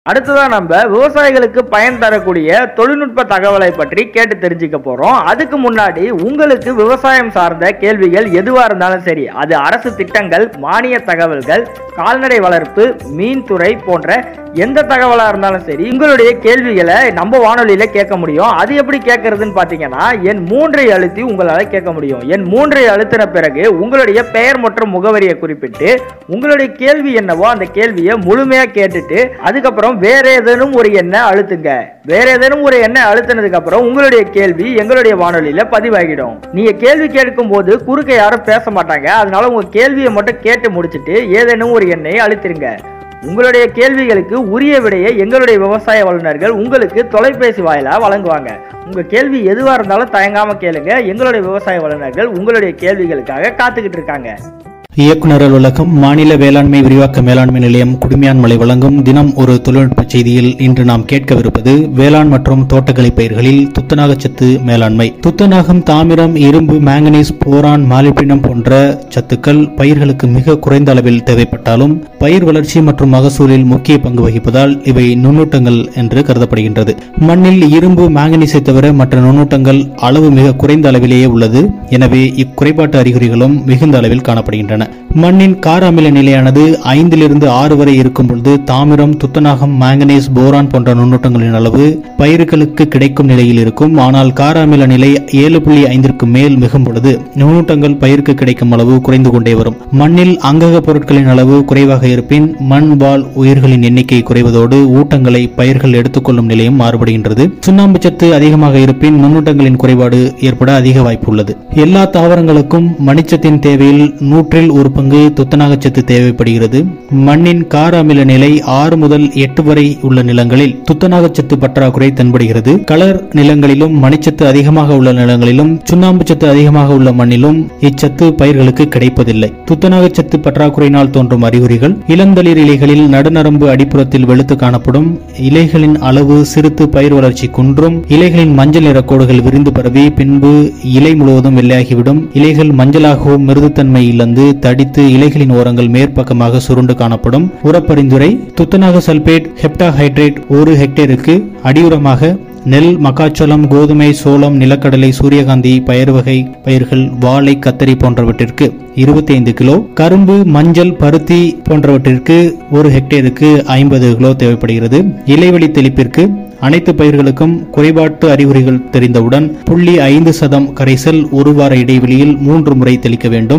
அடுத்ததா நம்ம விவசாயிகளுக்கு பயன் தரக்கூடிய தொழில்நுட்ப தகவலை பற்றி கேட்டு தெரிஞ்சுக்க போறோம் அதுக்கு முன்னாடி உங்களுக்கு விவசாயம் சார்ந்த கேள்விகள் எதுவா இருந்தாலும் சரி அது அரசு திட்டங்கள் மானிய தகவல்கள் கால்நடை வளர்ப்பு மீன்துறை போன்ற எந்த தகவலா இருந்தாலும் சரி உங்களுடைய கேள்விகளை நம்ம வானொலியில கேட்க முடியும் அது எப்படி கேட்கறதுன்னு பாத்தீங்கன்னா என் மூன்றை அழுத்தி உங்களால கேட்க முடியும் என் மூன்றை அழுத்தின பிறகு உங்களுடைய பெயர் மற்றும் முகவரியை குறிப்பிட்டு உங்களுடைய கேள்வி என்னவோ அந்த கேள்வியை முழுமையா கேட்டுட்டு அதுக்கப்புறம் வேற ஏதேனும் ஒரு எண்ணை அழுத்துங்க வேற ஏதேனும் ஒரு எண்ணை அழுத்தினதுக்கு அப்புறம் உங்களுடைய கேள்வி எங்களுடைய வானொலியில பதிவாகிடும் நீங்க கேள்வி கேட்கும் போது குறுக்க யாரும் பேச மாட்டாங்க அதனால உங்க கேள்வியை மட்டும் கேட்டு முடிச்சிட்டு ஏதேனும் ஒரு எண்ணை அழுத்திருங்க உங்களுடைய கேள்விகளுக்கு உரிய விடையை எங்களுடைய விவசாய வல்லுநர்கள் உங்களுக்கு தொலைபேசி வாயிலா வழங்குவாங்க உங்க கேள்வி எதுவா இருந்தாலும் தயங்காம கேளுங்க எங்களுடைய விவசாய வல்லுநர்கள் உங்களுடைய கேள்விகளுக்காக காத்துக்கிட்டு இருக்காங்க இயக்குனர் அலுவலகம் மாநில வேளாண்மை விரிவாக்க மேலாண்மை நிலையம் குடுமியான்மலை வழங்கும் தினம் ஒரு தொழில்நுட்ப செய்தியில் இன்று நாம் கேட்கவிருப்பது வேளாண் மற்றும் தோட்டக்கலை பயிர்களில் துத்தநாகச்சத்து மேலாண்மை துத்தநாகம் தாமிரம் இரும்பு மேங்கனீஸ் போரான் மாலிப்டினம் போன்ற சத்துக்கள் பயிர்களுக்கு மிக குறைந்த அளவில் தேவைப்பட்டாலும் பயிர் வளர்ச்சி மற்றும் மகசூலில் முக்கிய பங்கு வகிப்பதால் இவை நுண்ணூட்டங்கள் என்று கருதப்படுகின்றது மண்ணில் இரும்பு மேங்கனீஸை தவிர மற்ற நுண்ணூட்டங்கள் அளவு மிக குறைந்த அளவிலேயே உள்ளது எனவே இக்குறைபாட்டு அறிகுறிகளும் மிகுந்த அளவில் காணப்படுகின்றன மண்ணின் கார அமில நிலையானது ஐந்திலிருந்து ஆறு வரை இருக்கும் பொழுது தாமிரம் துத்தநாகம் மாங்கனீஸ் போரான் போன்ற நுண்ணூட்டங்களின் அளவு பயிர்களுக்கு கிடைக்கும் நிலையில் இருக்கும் ஆனால் கார அமில நிலை ஏழு புள்ளி ஐந்திற்கு மேல் மிகும் பொழுது நுண்ணூட்டங்கள் பயிருக்கு கிடைக்கும் அளவு குறைந்து கொண்டே வரும் மண்ணில் அங்கக பொருட்களின் அளவு குறைவாக இருப்பின் மண் வாழ் உயிர்களின் எண்ணிக்கை குறைவதோடு ஊட்டங்களை பயிர்கள் எடுத்துக்கொள்ளும் நிலையும் மாறுபடுகின்றது சுண்ணாம்பு சத்து அதிகமாக இருப்பின் நுண்ணூட்டங்களின் குறைபாடு ஏற்பட அதிக வாய்ப்பு உள்ளது எல்லா தாவரங்களுக்கும் மணிச்சத்தின் தேவையில் நூற்றில் ஒரு பங்கு துத்தநாகச்சத்து தேவைப்படுகிறது மண்ணின் கார அமில நிலை ஆறு முதல் எட்டு வரை உள்ள நிலங்களில் துத்தநாகச்சத்து பற்றாக்குறை தென்படுகிறது கலர் நிலங்களிலும் மணிச்சத்து அதிகமாக உள்ள நிலங்களிலும் சுண்ணாம்பு சத்து அதிகமாக உள்ள மண்ணிலும் இச்சத்து பயிர்களுக்கு கிடைப்பதில்லை துத்தநாகச்சத்து பற்றாக்குறையினால் தோன்றும் அறிகுறிகள் இளந்தளிர் இலைகளில் நடுநரம்பு அடிப்புறத்தில் வெளுத்து காணப்படும் இலைகளின் அளவு சிறுத்து பயிர் வளர்ச்சி குன்றும் இலைகளின் மஞ்சள் நிற கோடுகள் விரிந்து பரவி பின்பு இலை முழுவதும் வெள்ளையாகிவிடும் இலைகள் மஞ்சளாகவும் மிருதுத்தன்மை இழந்து தடித்து இலைகளின் ஓரங்கள் மேற்பக்கமாக சுருண்டு காணப்படும் உரப்பரிந்துரை துத்தநாக சல்பேட் ஹெப்டாஹைட்ரேட் ஒரு ஹெக்டேருக்கு அடியுரமாக நெல் மக்காச்சோளம் கோதுமை சோளம் நிலக்கடலை சூரியகாந்தி பயிர் வகை பயிர்கள் வாழை கத்தரி போன்றவற்றிற்கு இருபத்தி ஐந்து கிலோ கரும்பு மஞ்சள் பருத்தி போன்றவற்றிற்கு ஒரு ஹெக்டேருக்கு ஐம்பது கிலோ தேவைப்படுகிறது இலைவெளி தெளிப்பிற்கு அனைத்து பயிர்களுக்கும் குறைபாட்டு அறிகுறிகள் தெரிந்தவுடன் புள்ளி ஐந்து சதம் கரைசல் ஒரு வார இடைவெளியில் மூன்று முறை தெளிக்க வேண்டும்